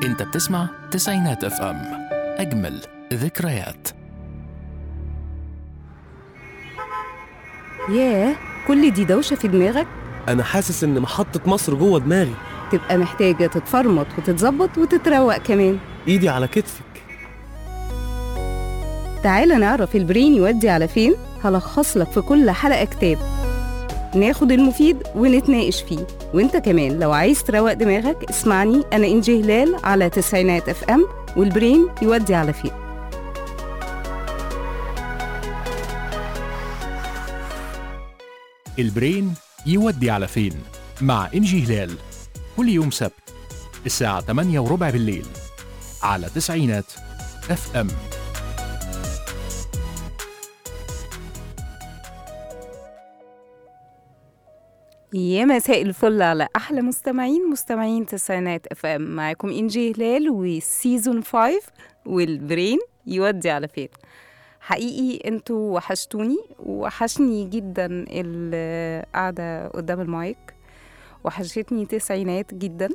انت بتسمع تسعينات اف ام اجمل ذكريات ياه كل دي دوشة في دماغك أنا حاسس إن محطة مصر جوه دماغي تبقى محتاجة تتفرمط وتتظبط وتتروق كمان إيدي على كتفك تعالى نعرف البرين يودي على فين هلخص لك في كل حلقة كتاب ناخد المفيد ونتناقش فيه وانت كمان لو عايز تروق دماغك اسمعني انا انجي هلال على تسعينات اف ام والبرين يودي على فين البرين يودي على فين مع انجي هلال كل يوم سبت الساعة 8 وربع بالليل على تسعينات اف ام يا مساء الفل على احلى مستمعين مستمعين تسعينات اف ام معاكم انجي هلال وسيزون 5 والبرين يودي على فين حقيقي انتوا وحشتوني وحشني جدا القعده قدام المايك وحشتني تسعينات جدا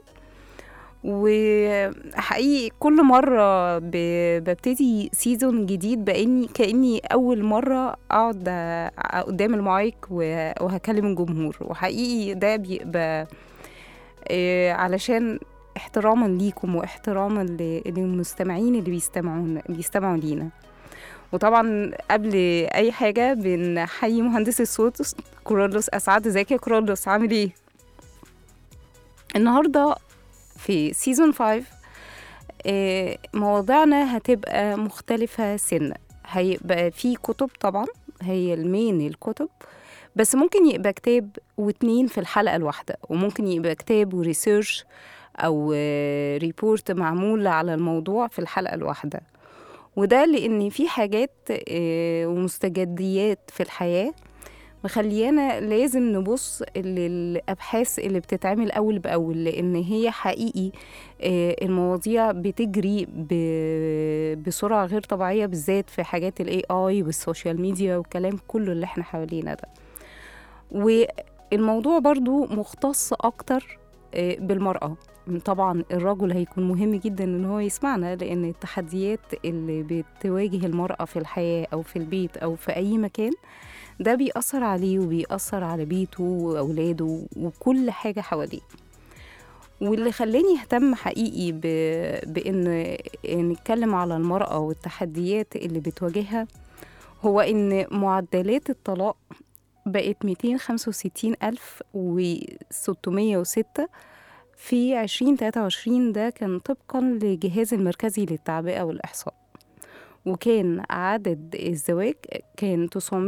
وحقيقي كل مرة ب- ببتدي سيزون جديد بأني كأني أول مرة أقعد ع- قدام المايك و- وهكلم الجمهور وحقيقي ده بيبقى آه، علشان احتراما ليكم واحتراما ل- للمستمعين اللي بيستمعون بيستمعوا لينا وطبعا قبل اي حاجه بنحيي مهندس الصوت كورولوس اسعد ازيك يا كورولوس عامل ايه النهارده في سيزون 5 آه، مواضيعنا هتبقى مختلفة سنة هيبقى في كتب طبعا هي المين الكتب بس ممكن يبقى كتاب واتنين في الحلقة الواحدة وممكن يبقى كتاب وريسيرش أو آه، ريبورت معمول على الموضوع في الحلقة الواحدة وده لأن في حاجات آه، ومستجديات في الحياة مخليانا لازم نبص للأبحاث اللي بتتعمل أول بأول لأن هي حقيقي آه، المواضيع بتجري ب- بسرعة غير طبيعية بالذات في حاجات ال AI والسوشيال ميديا والكلام كله اللي احنا حوالينا ده والموضوع برضو مختص أكتر آه، بالمرأة طبعا الرجل هيكون مهم جدا ان هو يسمعنا لان التحديات اللي بتواجه المرأة في الحياة او في البيت او في اي مكان ده بيأثر عليه وبيأثر على بيته وأولاده وكل حاجة حواليه واللي خلاني اهتم حقيقي ب... بان نتكلم على المرأة والتحديات اللي بتواجهها هو ان معدلات الطلاق بقت 265 ألف و 606 في 2023 ده كان طبقا لجهاز المركزي للتعبئة والإحصاء وكان عدد الزواج كان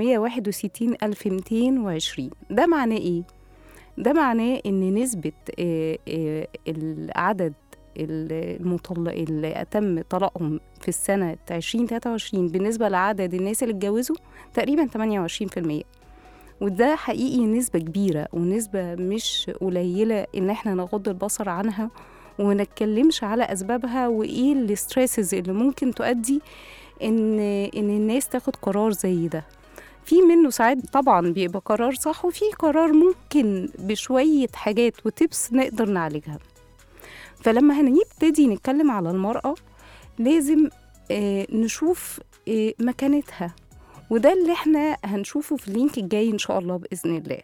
961220 ده معناه ايه؟ ده معناه ان نسبة آه، آه، العدد المطلق اللي تم طلاقهم في السنة 2023 بالنسبة لعدد الناس اللي اتجوزوا تقريبا 28% وده حقيقي نسبة كبيرة ونسبة مش قليلة إن احنا نغض البصر عنها ونتكلمش على أسبابها وإيه الستريسز اللي ممكن تؤدي إن إن الناس تاخد قرار زي ده في منه ساعات طبعا بيبقى قرار صح وفي قرار ممكن بشوية حاجات وتبس نقدر نعالجها فلما هنبتدي نتكلم على المرأة لازم آه، نشوف آه، مكانتها وده اللي احنا هنشوفه في اللينك الجاي ان شاء الله باذن الله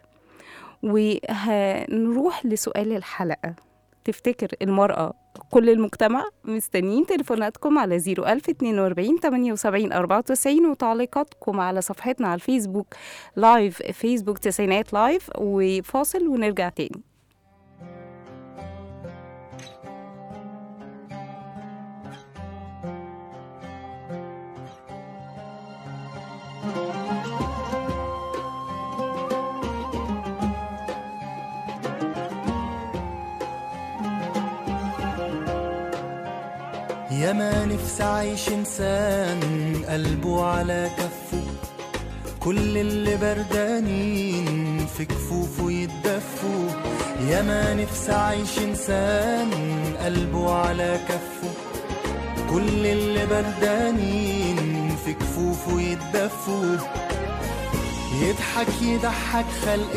وهنروح لسؤال الحلقه تفتكر المرأة كل المجتمع مستنيين تليفوناتكم على 01042 78 94 وتعليقاتكم على صفحتنا على الفيسبوك لايف فيسبوك تسعينات لايف وفاصل ونرجع تاني يا ما نفسي عايش انسان قلبه على كفه كل اللي بردانين في كفوفه يتدفوا يا ما نفسي عايش انسان قلبه على كفه كل اللي بردانين في كفوفه يتدفوا يضحك يضحك خلق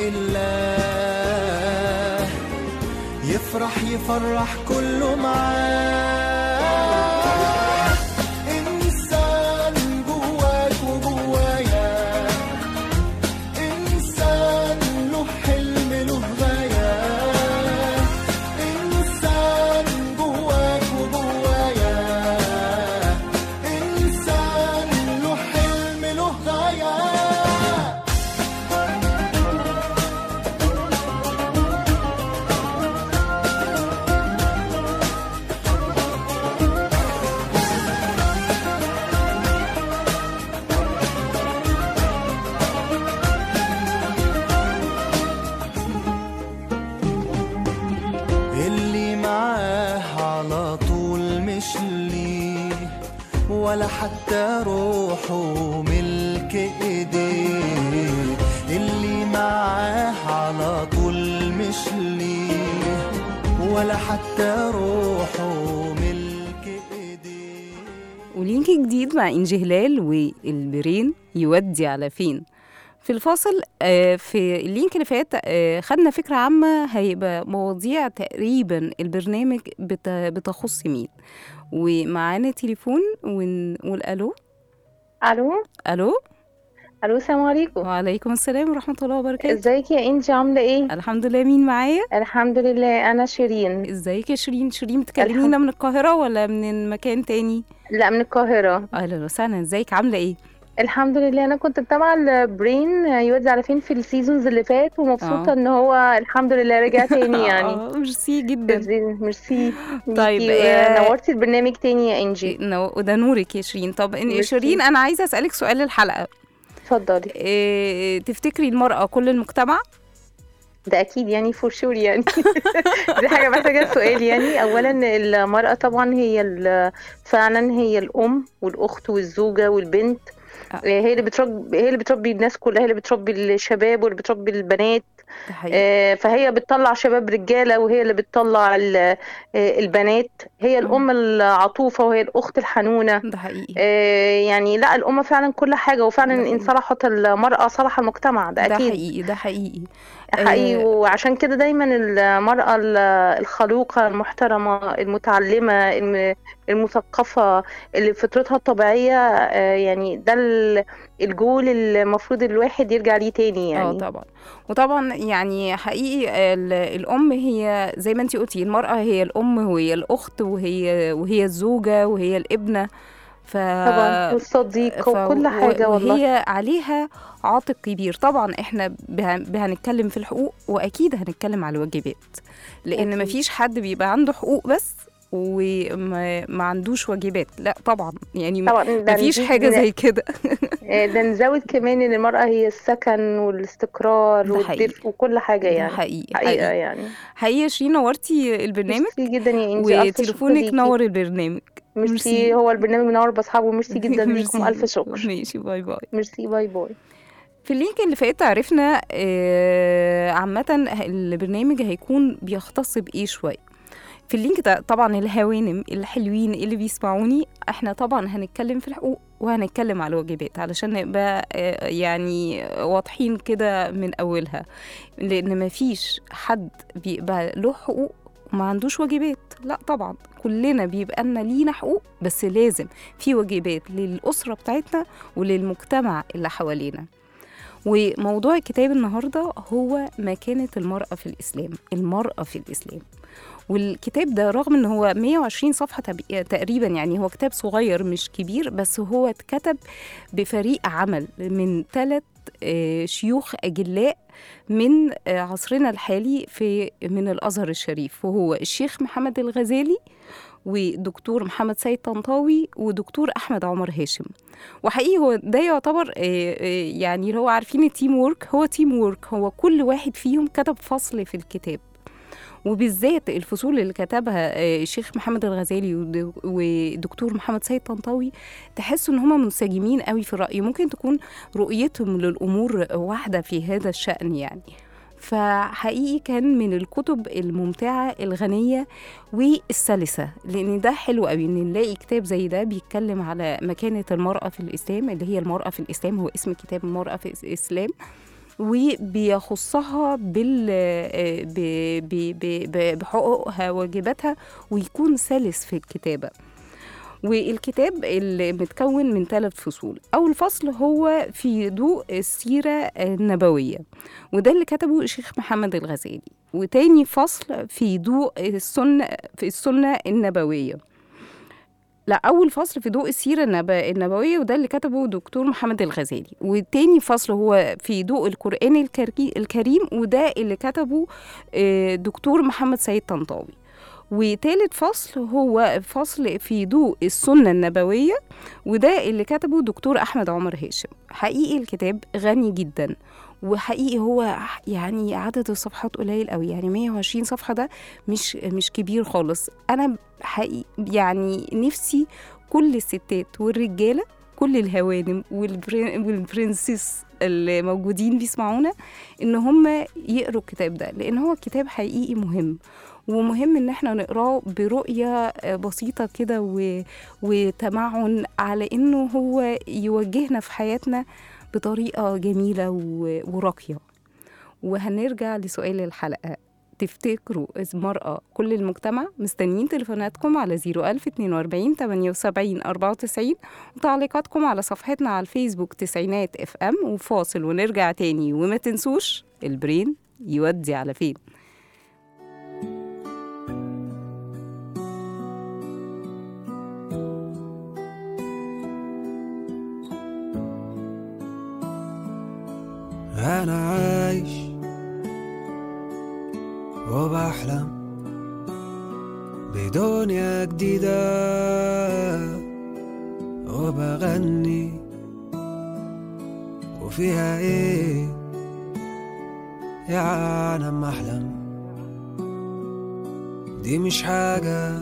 الله يفرح يفرح كله معاه اللي معاه على طول مش ليه ولا حتى روحه ملك ايديه اللي معاه على طول مش ليه ولا حتى روحه ملك ايديه ولينك جديد مع إنجي هلال والبرين يودي على فين في الفاصل آه، في اللينك اللي فات آه، خدنا فكرة عامة هيبقى مواضيع تقريبا البرنامج بت- بتخص مين ومعانا تليفون ونقول ألو الو ألو الو السلام عليكم وعليكم السلام ورحمة الله وبركاته ازيك يا انجي عامله ايه الحمد لله مين معايا الحمد لله انا شيرين ازيك يا شيرين شيرين بتكلمينا من القاهرة ولا من مكان تاني لا من القاهره اهلا وسهلا ازيك عاملة ايه الحمد لله انا كنت متابعه البرين يودي على فين في السيزونز اللي فات ومبسوطه آه. ان هو الحمد لله رجع تاني يعني آه، ميرسي جدا ميرسي ميرسي طيب، ليكي، آه، نورتي البرنامج تاني يا انجي نو- وده نورك يا شيرين طب إن- ميرسي. شيرين انا عايزه اسالك سؤال الحلقه اتفضلي إيه تفتكري المراه كل المجتمع ده اكيد يعني فور شور يعني دي حاجه محتاجه سؤال يعني اولا المراه طبعا هي ال- فعلا هي الام والاخت والزوجه والبنت آه. هي اللي بتربي هي اللي بتربي الناس كلها هي اللي بتربي الشباب واللي بتربي البنات ده حقيقي آه، فهي بتطلع شباب رجاله وهي اللي بتطلع ال- آه، البنات هي الام العطوفه وهي الاخت الحنونه ده حقيقي آه، يعني لا الام فعلا كل حاجه وفعلا ده ان حقيقي. صلحت المراه صلح المجتمع ده ده اكيد حقيقي ده حقيقي حقيقي آه، وعشان كده دايما المرأة ال- الخلوقة المحترمة المتعلمة الم- المثقفة اللي فطرتها الطبيعية آه، يعني ده ال- الجول اللي المفروض الواحد يرجع ليه تاني اه يعني طبعا وطبعا يعني حقيقي ال- الام هي زي ما انتي قلتي المراه هي الام وهي الاخت وهي وهي الزوجه وهي الابنه ف طبعا والصديقة ف- وكل حاجة والله وهي عليها عاتق كبير طبعا احنا به- به- هنتكلم في الحقوق واكيد هنتكلم على الواجبات لان أكيد. مفيش حد بيبقى عنده حقوق بس وما ما عندوش واجبات لا طبعا يعني طبعا ده مفيش نزيد- حاجه زي كده آه، ده نزود كمان ان المرأة هي السكن والاستقرار ده حقيقي. والدفء وكل حاجة ده يعني حقيقي حقيقة حقيقي يعني حقيقي يا شيرين نورتي البرنامج ميرسي جدا يا انجي ألف شكر وتليفونك ليكي. نور البرنامج ميرسي هو البرنامج منور بأصحابه ميرسي جدا ليكم ميرسي. ألف شكر ماشي باي باي ميرسي باي باي في اللينك اللي فات عرفنا آه، عامة البرنامج هيكون بيختص بإيه شوية في اللينك ده طبعا الهوانم الحلوين اللي بيسمعوني احنا طبعا هنتكلم في الحقوق وهنتكلم على الواجبات علشان نبقى آه، يعني واضحين كده من أولها لأن مفيش حد بيبقى له حقوق وما عندوش واجبات لا طبعا كلنا بيبقى لنا لينا حقوق بس لازم في واجبات للأسرة بتاعتنا وللمجتمع اللي حوالينا وموضوع الكتاب النهارده هو مكانة المرأة في الإسلام المرأة في الإسلام والكتاب ده رغم ان هو 120 صفحة تب- تقريبا يعني هو كتاب صغير مش كبير بس هو اتكتب بفريق عمل من ثلاث شيوخ أجلاء من آه، عصرنا الحالي في من الأزهر الشريف وهو الشيخ محمد الغزالي ودكتور محمد سيد طنطاوي ودكتور أحمد عمر هاشم وحقيقي هو ده يعتبر آه، آه، يعني اللي هو عارفين التيم وورك هو تيم وورك هو كل واحد فيهم كتب فصل في الكتاب وبالذات الفصول اللي كتبها آه، الشيخ محمد الغزالي ود- ودكتور محمد سيد طنطاوي تحسوا ان هما منسجمين قوي في الرأي ممكن تكون رؤيتهم للأمور واحدة في هذا الشأن يعني فحقيقي كان من الكتب الممتعة الغنية والسلسة لأن ده حلو قوي إن نلاقي كتاب زي ده بيتكلم على مكانة المرأة في الإسلام اللي هي المرأة في الإسلام هو اسم كتاب المرأة في الإسلام وبيخصها بال ب- ب- ب- ب- بحقوقها وواجباتها ويكون سلس في الكتابة والكتاب اللي متكون من ثلاث فصول أول فصل هو في ضوء السيرة النبوية وده اللي كتبه الشيخ محمد الغزالي وتاني فصل في ضوء السنة في السنة النبوية لا أول فصل في ضوء السيرة النب- النبوية وده اللي كتبه دكتور محمد الغزالي والتاني فصل هو في ضوء القرآن الكري- الكريم وده اللي كتبه آه، دكتور محمد سيد طنطاوي وتالت فصل هو فصل في ضوء السنة النبوية وده اللي كتبه دكتور أحمد عمر هاشم حقيقي الكتاب غني جدا وحقيقي هو يعني عدد الصفحات قليل قوي يعني 120 صفحة ده مش مش كبير خالص أنا حقيقي يعني نفسي كل الستات والرجالة كل الهوانم والبري- والبرنسس اللي موجودين بيسمعونا ان هم يقروا الكتاب ده لان هو كتاب حقيقي مهم ومهم ان احنا نقراه برؤية آه، بسيطة كده و... وتمعن على انه هو يوجهنا في حياتنا بطريقة جميلة و... وراقية وهنرجع لسؤال الحلقة تفتكروا المرأة كل المجتمع مستنيين تليفوناتكم على 01042 78 94 وتعليقاتكم على صفحتنا على الفيسبوك تسعينات اف ام وفاصل ونرجع تاني وما تنسوش البرين يودي على فين أنا عايش وبحلم بدنيا جديدة وبغني وفيها ايه يا عالم أحلم دي مش حاجة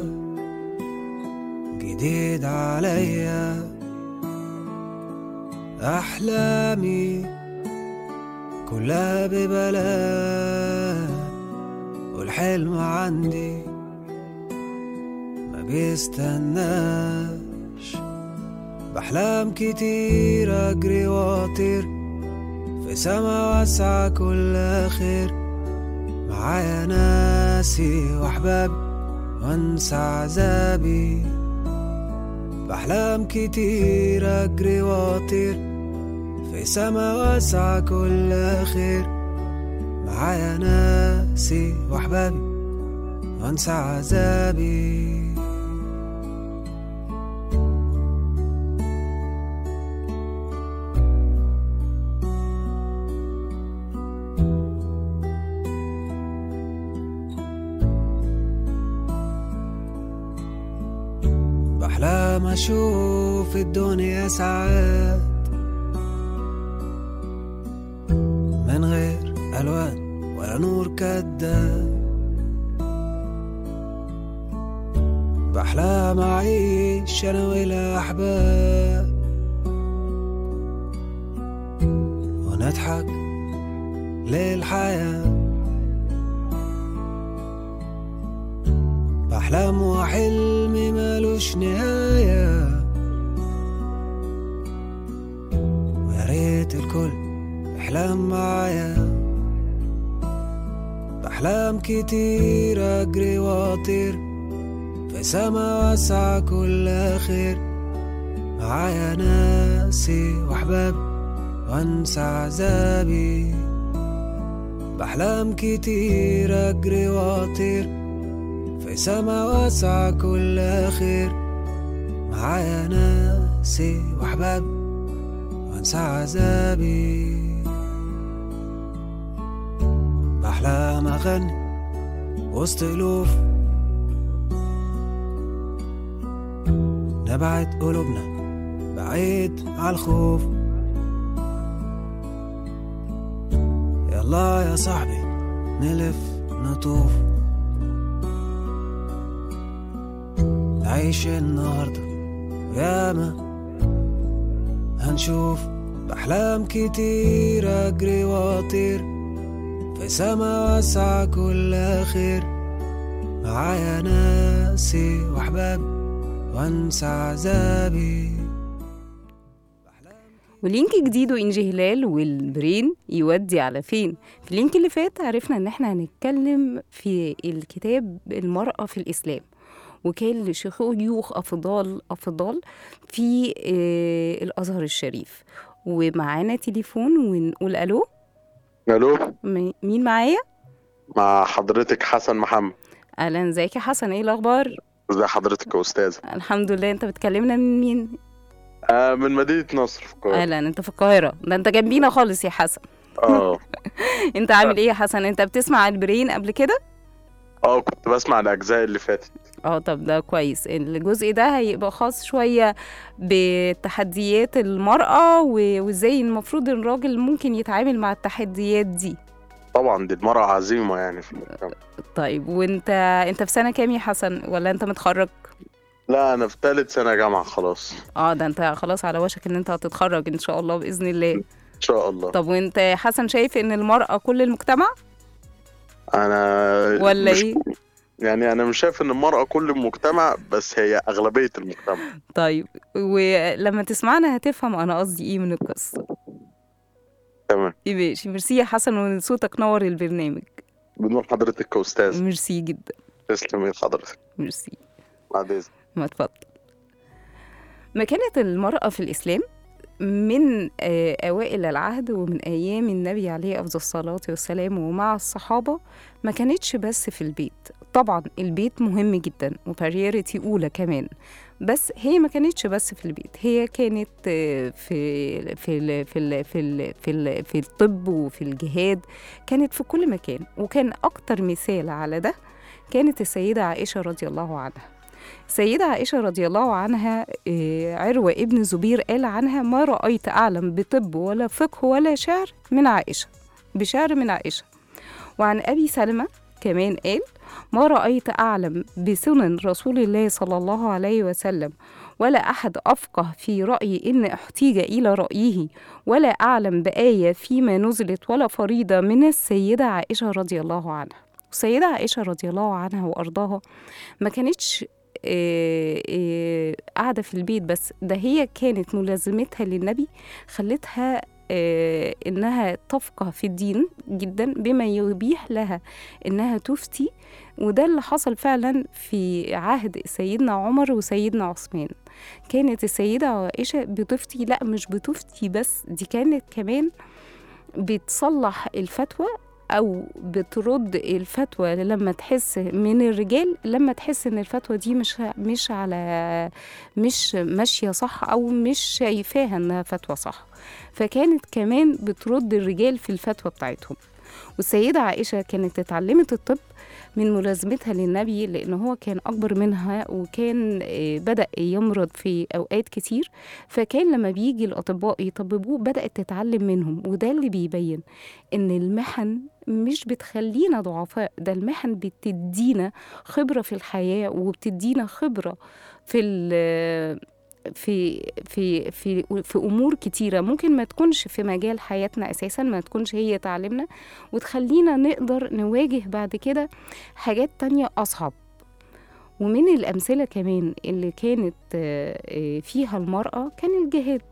جديدة عليا أحلامي كلها ببلاش والحلم عندي ما بيستناش بحلام كتير أجري وأطير في سما واسعة كل خير معايا ناسي وأحبابي وأنسى عذابي بحلام كتير أجري وأطير في سما واسعة كل خير معايا ناسي وأحبابي وأنسى عذابي بحلم أشوف الدنيا ساعات من غير ألوان ولا نور كداب بحلم أعيش أنا والأحباب ونضحك للحياة بحلم وحلمي ملوش نهاية ويا ريت الكل يحلم معايا بحلم كتير أجري وأطير في سما واسعة كل خير معايا ناسي وأحبابي وأنسى عذابي بحلم كتير أجري وأطير في سما واسعة كل خير معايا ناسي وأحبابي وأنسى عذابي بحلم أغني وسط ألوف نبعد قلوبنا بعيد عالخوف يلا يا صاحبي نلف نطوف نعيش النهاردة وياما هنشوف بحلام كتير أجري وأطير في سما واسعة كل خير معايا ناسي وأحبابي وأنسى عذابي ولينك جديد وإنجي هلال والبرين يودي على فين في اللينك اللي فات عرفنا ان احنا هنتكلم في الكتاب المرأة في الإسلام وكان لشيوخ أفضال أفضال في آه، الأزهر الشريف ومعانا تليفون ونقول ألو الو م- مين معايا؟ مع حضرتك حسن محمد أهلا ازيك يا حسن ايه الأخبار؟ ازي حضرتك يا استاذه الحمد لله انت بتكلمنا من مين؟ آه من مدينه نصر في القاهره أهلا انت في القاهرة ده انت جنبينا خالص يا حسن اه انت عامل ايه يا حسن انت بتسمع البرين قبل كده؟ اه كنت بسمع الاجزاء اللي فاتت اه طب ده كويس الجزء ده هيبقى خاص شوية بتحديات المرأة و- وازاي المفروض الراجل ممكن يتعامل مع التحديات دي طبعا دي المرأة عظيمة يعني في المجتمع طيب وانت انت في سنة كام يا حسن ولا انت متخرج؟ لا انا في ثالث سنة جامعة خلاص اه ده انت خلاص على وشك ان انت هتتخرج ان شاء الله بإذن الله ان شاء الله طب وانت يا حسن شايف ان المرأة كل المجتمع انا ولا مش ايه؟ يعني انا مش شايف ان المرأة كل المجتمع بس هي اغلبية المجتمع طيب ولما تسمعنا هتفهم انا قصدي ايه من القصة تمام ماشي ميرسي يا حسن وصوتك نور البرنامج بنور حضرتك كأستاذ ميرسي جدا تسلمي حضرتك ميرسي بعد اذنك ما اتفضل مكانة المرأة في الإسلام من آه، أوائل العهد ومن أيام النبي عليه أفضل الصلاة والسلام ومع الصحابة ما كانتش بس في البيت طبعا البيت مهم جدا وبريوريتي أولى كمان بس هي ما كانتش بس في البيت هي كانت آه، في في ال في ال في ال في, ال في الطب وفي الجهاد كانت في كل مكان وكان أكتر مثال على ده كانت السيدة عائشة رضي الله عنها السيدة عائشة رضي الله عنها آه، عروة ابن زبير قال عنها ما رأيت أعلم بطب ولا فقه ولا شعر من عائشة بشعر من عائشة وعن أبي سلمة كمان قال ما رأيت أعلم بسنن رسول الله صلى الله عليه وسلم ولا أحد أفقه في رأيي إن احتيج إلى رأيه ولا أعلم بآية فيما نزلت ولا فريضة من السيدة عائشة رضي الله عنها السيدة عائشة رضي الله عنها وأرضاها ما كانتش آه، آه، قاعدة في البيت بس ده هي كانت ملازمتها للنبي خلتها آه، إنها تفقه في الدين جدا بما يبيح لها إنها تفتي وده اللي حصل فعلا في عهد سيدنا عمر وسيدنا عثمان كانت السيدة عائشة بتفتي لا مش بتفتي بس دي كانت كمان بتصلح الفتوى او بترد الفتوى لما تحس من الرجال لما تحس ان الفتوى دي مش مش على مش ماشيه صح او مش شايفاها انها فتوى صح فكانت كمان بترد الرجال في الفتوى بتاعتهم والسيدة عائشة كانت اتعلمت الطب من ملازمتها للنبي لأن هو كان أكبر منها وكان آه، بدأ يمرض في أوقات كتير فكان لما بيجي الأطباء يطببوه بدأت تتعلم منهم وده اللي بيبين إن المحن مش بتخلينا ضعفاء ده المحن بتدينا خبرة في الحياة وبتدينا خبرة في ال- في في في في امور كتيره ممكن ما تكونش في مجال حياتنا اساسا ما تكونش هي تعلمنا وتخلينا نقدر نواجه بعد كده حاجات تانية اصعب ومن الامثله كمان اللي كانت آه، آه، فيها المراه كان الجهاد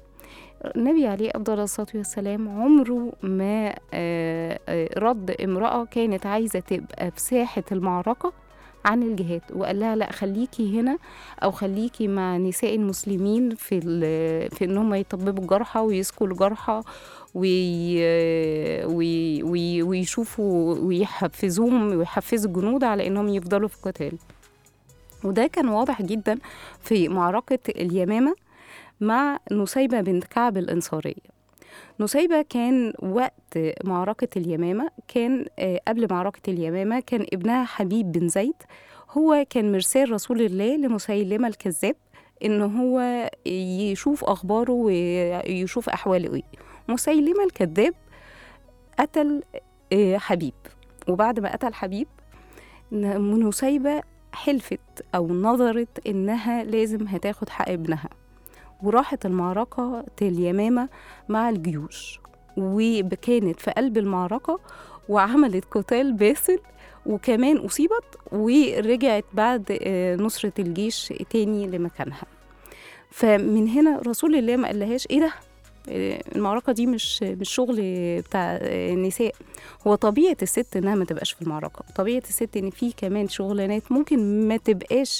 النبي عليه افضل الصلاه والسلام عمره ما آه، آه، رد امراه كانت عايزه تبقى في ساحه المعركه عن الجهاد وقال لها لا خليكي هنا او خليكي مع نساء المسلمين في ال- في ان هم يطببوا الجرحى ويسكوا الجرحى وي وي وي ويشوفوا ويحفزوهم ويحفزوا الجنود على انهم يفضلوا في القتال وده كان واضح جدا في معركة اليمامة مع نسيبة بنت كعب الأنصارية نسيبة كان وقت معركة اليمامة كان آه، قبل معركة اليمامة كان ابنها حبيب بن زيد هو كان مرسال رسول الله لمسيلمة الكذاب إن هو يشوف أخباره ويشوف أحواله إيه مسيلمة الكذاب قتل آه، حبيب وبعد ما قتل حبيب ن- نسيبة حلفت أو نظرت إنها لازم هتاخد حق ابنها وراحت المعركة اليمامة مع الجيوش وكانت في قلب المعركة وعملت قتال باسل وكمان أصيبت ورجعت بعد آه، نصرة الجيش تاني لمكانها فمن هنا رسول الله ما قالهاش ايه ده آه، المعركة دي مش مش شغل بتاع آه، النساء هو طبيعة الست انها ما تبقاش في المعركة طبيعة الست ان في كمان شغلانات ممكن ما تبقاش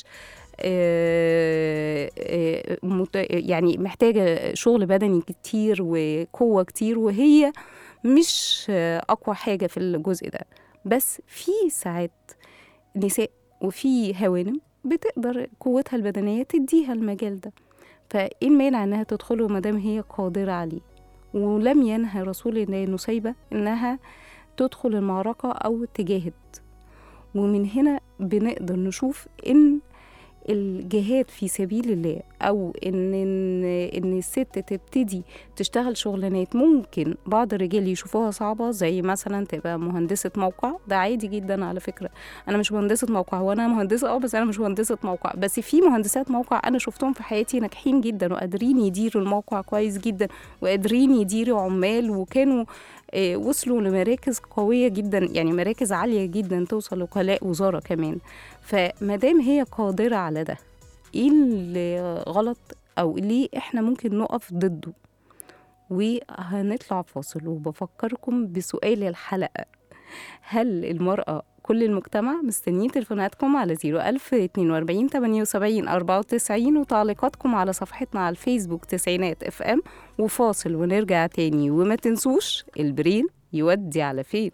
آه، آه، مت- يعني محتاجة شغل بدني كتير وقوة كتير وهي مش آه، أقوى حاجة في الجزء ده بس في ساعات نساء وفي هوانم بتقدر قوتها البدنية تديها المجال ده فإيه المانع إنها تدخله مادام هي قادرة عليه ولم ينهى رسول الله نسيبة إنها تدخل المعركة أو تجاهد ومن هنا بنقدر نشوف ان الجهاد في سبيل الله او ان ان, إن الست تبتدي تشتغل شغلانات ممكن بعض الرجال يشوفوها صعبه زي مثلا تبقى مهندسه موقع ده عادي جدا على فكره انا مش مهندسه موقع وانا مهندسه اه بس انا مش مهندسه موقع بس في مهندسات موقع انا شفتهم في حياتي ناجحين جدا وقادرين يديروا الموقع كويس جدا وقادرين يديروا عمال وكانوا آه، وصلوا لمراكز قوية جدا يعني مراكز عالية جدا توصل لوكلاء وزارة كمان فمادام هي قادرة على ده ايه اللي غلط او ليه احنا ممكن نقف ضده وهنطلع فاصل وبفكركم بسؤال الحلقة هل المرأة كل المجتمع مستنيين تليفوناتكم على 01000 42 78 94 وتعليقاتكم على صفحتنا على الفيسبوك تسعينات اف ام وفاصل ونرجع تاني وما تنسوش البرين يودي على فين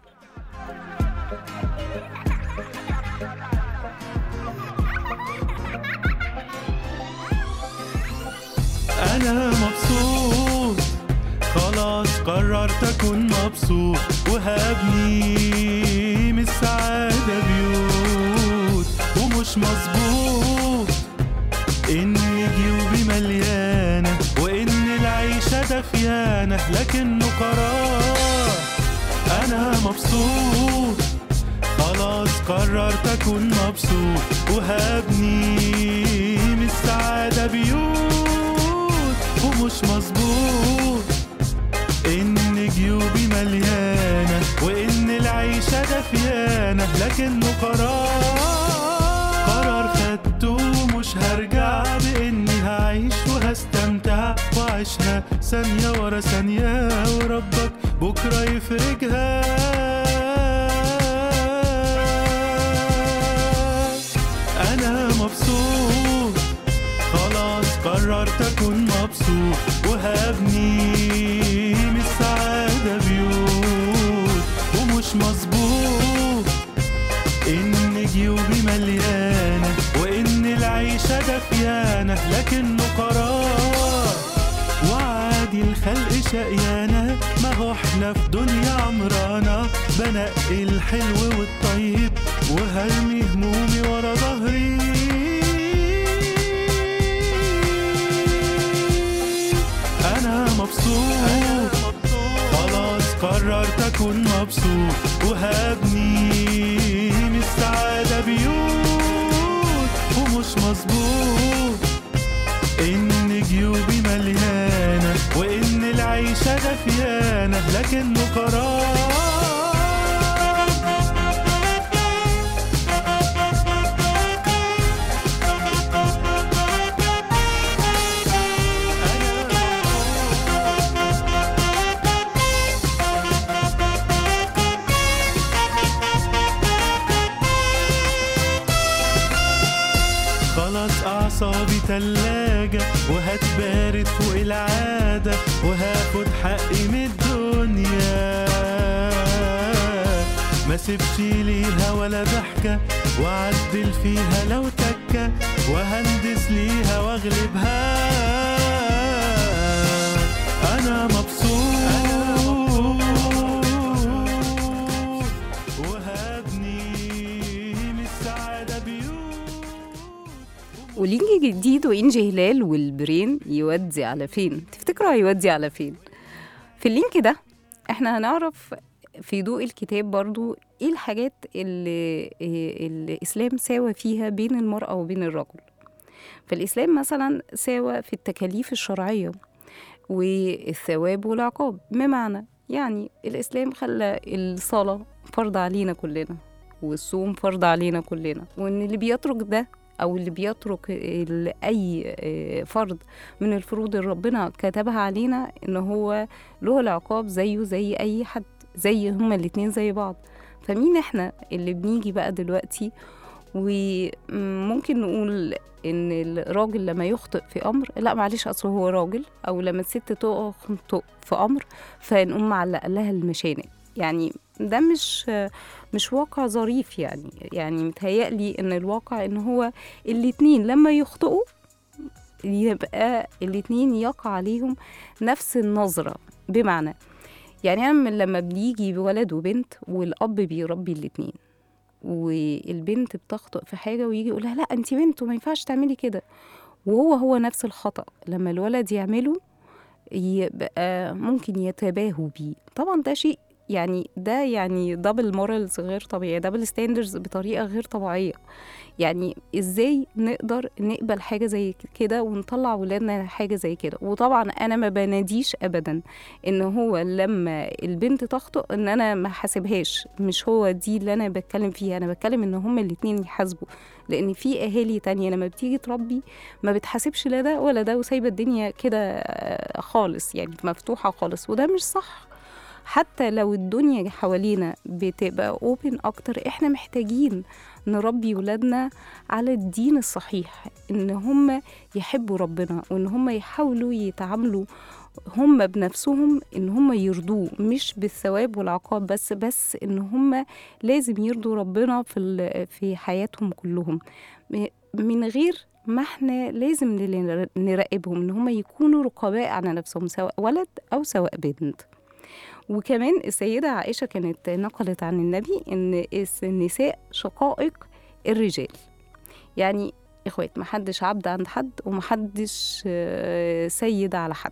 انا مبسوط خلاص قررت اكون مبسوط وهبني من السعادة بيوت ومش مظبوط ان جيوبي مليانة وان العيشة دفيانة لكنه قرار انا مبسوط خلاص قررت اكون مبسوط وهبني من السعادة بيوت ومش مظبوط ان جيوبي مليانة وان العيشة دفيانة لكنه قرار قرار خدته مش هرجع باني هعيش وهستمتع وعيشها ثانية ورا ثانية وربك بكرة يفرجها انا مبسوط خلاص قررت اكون مبسوط وهبني من السعادة بيوت ومش مظبوط ان جيوبي مليانة وان العيشة دفيانة لكنه قرار وعادي الخلق شقيانة ما هو احنا في دنيا عمرانة بنقي الحلو والطيب وهرمي همومي ورا ظهري انا مبسوط خلاص قررت اكون مبسوط وهبني من السعادة بيوت ومش مظبوط ان جيوبي مليانة وان العيشة دفيانة لكنه قرار خلاص أعصابي تلاجة وهتبارد فوق العادة وهاخد حقي من الدنيا ما سيبش ليها ولا ضحكة وعدل فيها لو تكة وهندس ليها واغلبها أنا مبسوط وهبني من السعادة بيوت ولينك جديد وإنجي هلال والبرين يودي على فين تفتكروا هيودي على فين في اللينك ده احنا هنعرف في ضوء الكتاب برضو ايه الحاجات اللي إيه الإسلام ساوى فيها بين المرأة وبين الرجل فالإسلام مثلا ساوى في التكاليف الشرعية والثواب والعقاب بمعنى يعني الإسلام خلى الصلاة فرض علينا كلنا والصوم فرض علينا كلنا وإن اللي بيترك ده أو اللي بيترك ال- أي آه، فرض من الفروض اللي ربنا كتبها علينا إن هو له العقاب زيه زي أي حد زي هما الاتنين زي بعض فمين احنا اللي بنيجي بقى دلوقتي وممكن نقول ان الراجل لما يخطئ في امر لا معلش اصل هو راجل او لما الست تخطئ في امر فنقوم معلق لها المشانق يعني ده مش مش واقع ظريف يعني يعني متهيألي ان الواقع ان هو الاتنين لما يخطئوا يبقى الاتنين يقع عليهم نفس النظرة بمعنى يعني أنا من لما بنيجي بولد وبنت والأب بيربي الاتنين والبنت بتخطئ في حاجه ويجي يقولها لا انت بنت وما ينفعش تعملي كده وهو هو نفس الخطا لما الولد يعمله يبقى ممكن يتباهوا بيه طبعا ده شيء يعني ده يعني دبل مورالز غير طبيعيه دبل ستاندرز بطريقه غير طبيعيه يعني ازاي نقدر نقبل حاجه زي كده ونطلع ولادنا حاجه زي كده وطبعا انا ما بناديش ابدا ان هو لما البنت تخطئ ان انا ما حاسبهاش مش هو دي اللي انا بتكلم فيها انا بتكلم ان هما الاتنين يحاسبوا لان في اهالي تانية لما بتيجي تربي ما بتحاسبش لا ده ولا ده وسايبه الدنيا كده آه، خالص يعني مفتوحه خالص وده مش صح حتى لو الدنيا حوالينا بتبقى اوبن اكتر احنا محتاجين نربي ولادنا على الدين الصحيح ان هم يحبوا ربنا وان هم يحاولوا يتعاملوا هم بنفسهم ان هم يرضوه مش بالثواب والعقاب بس بس ان هم لازم يرضوا ربنا في ال- في حياتهم كلهم م- من غير ما احنا لازم نل- نراقبهم ان هم يكونوا رقباء على نفسهم سواء ولد او سواء بنت وكمان السيدة عائشة كانت نقلت عن النبي إن الس- النساء شقائق الرجال يعني إخوات محدش عبد عند حد ومحدش آه، سيد على حد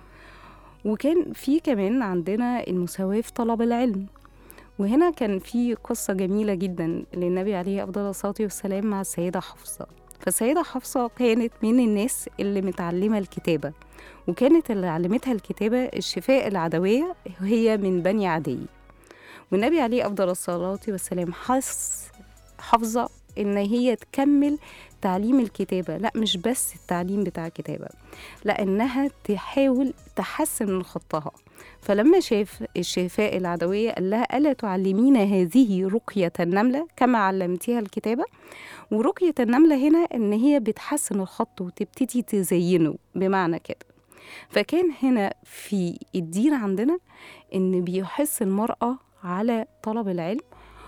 وكان في كمان عندنا المساواة في طلب العلم وهنا كان في قصة جميلة جدا للنبي عليه أفضل الصلاة والسلام مع السيدة حفصة فالسيدة حفصة كانت من الناس اللي متعلمة الكتابة وكانت اللي علمتها الكتابة الشفاء العدوية هي من بني عدي والنبي عليه أفضل الصلاة والسلام حس حافظة إن هي تكمل تعليم الكتابة لا مش بس التعليم بتاع الكتابة لا إنها تحاول تحسن من خطها فلما شاف الشفاء العدوية قال لها ألا تعلمين هذه رقية النملة كما علمتيها الكتابة ورقية النملة هنا إن هي بتحسن الخط وتبتدي تزينه بمعنى كده فكان هنا في الدين عندنا إن بيحث المرأة على طلب العلم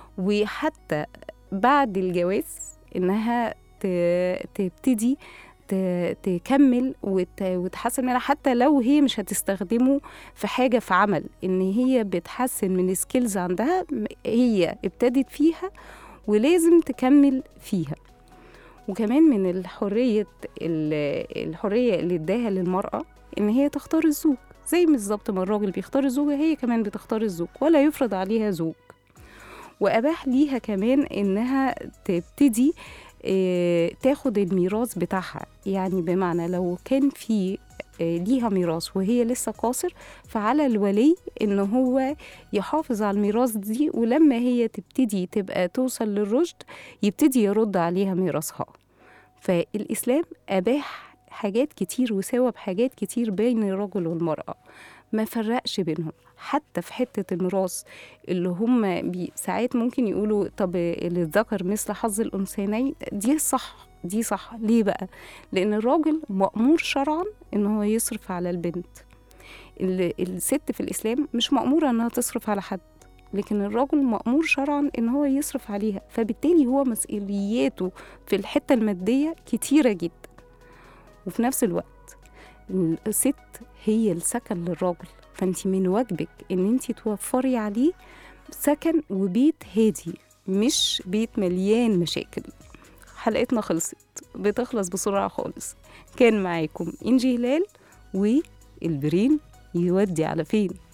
وحتى بعد الجواز إنها ت- تبتدي ت- تكمل وت- وتحسن منها حتى لو هي مش هتستخدمه في حاجة في عمل إن هي بتحسن من سكيلز عندها م- هي ابتدت فيها ولازم تكمل فيها وكمان من الحرية ال- الحرية اللي اداها للمرأة إن هي تختار الزوج زي بالظبط ما الراجل بيختار الزوجة هي كمان بتختار الزوج ولا يفرض عليها زوج وأباح ليها كمان إنها تبتدي آه، تاخد الميراث بتاعها يعني بمعنى لو كان في آه، ليها ميراث وهي لسه قاصر فعلى الولي ان هو يحافظ على الميراث دي ولما هي تبتدي تبقى توصل للرشد يبتدي يرد عليها ميراثها فالإسلام أباح حاجات كتير وساوى بحاجات كتير بين الرجل والمرأة ما فرقش بينهم حتى في حتة الميراث اللي هم بي ساعات ممكن يقولوا طب للذكر مثل حظ الأنثيين دي صح دي صح ليه بقى؟ لأن الراجل مأمور شرعا إن هو يصرف على البنت ال- الست في الإسلام مش مأمورة إنها تصرف على حد لكن الراجل مأمور شرعا إن هو يصرف عليها فبالتالي هو مسؤولياته في الحتة المادية كتيرة جدا وفي نفس الوقت الست هي السكن للراجل فانت من واجبك ان انت توفري عليه سكن وبيت هادي مش بيت مليان مشاكل حلقتنا خلصت بتخلص بسرعة خالص كان معاكم إنجي هلال والبرين يودي على فين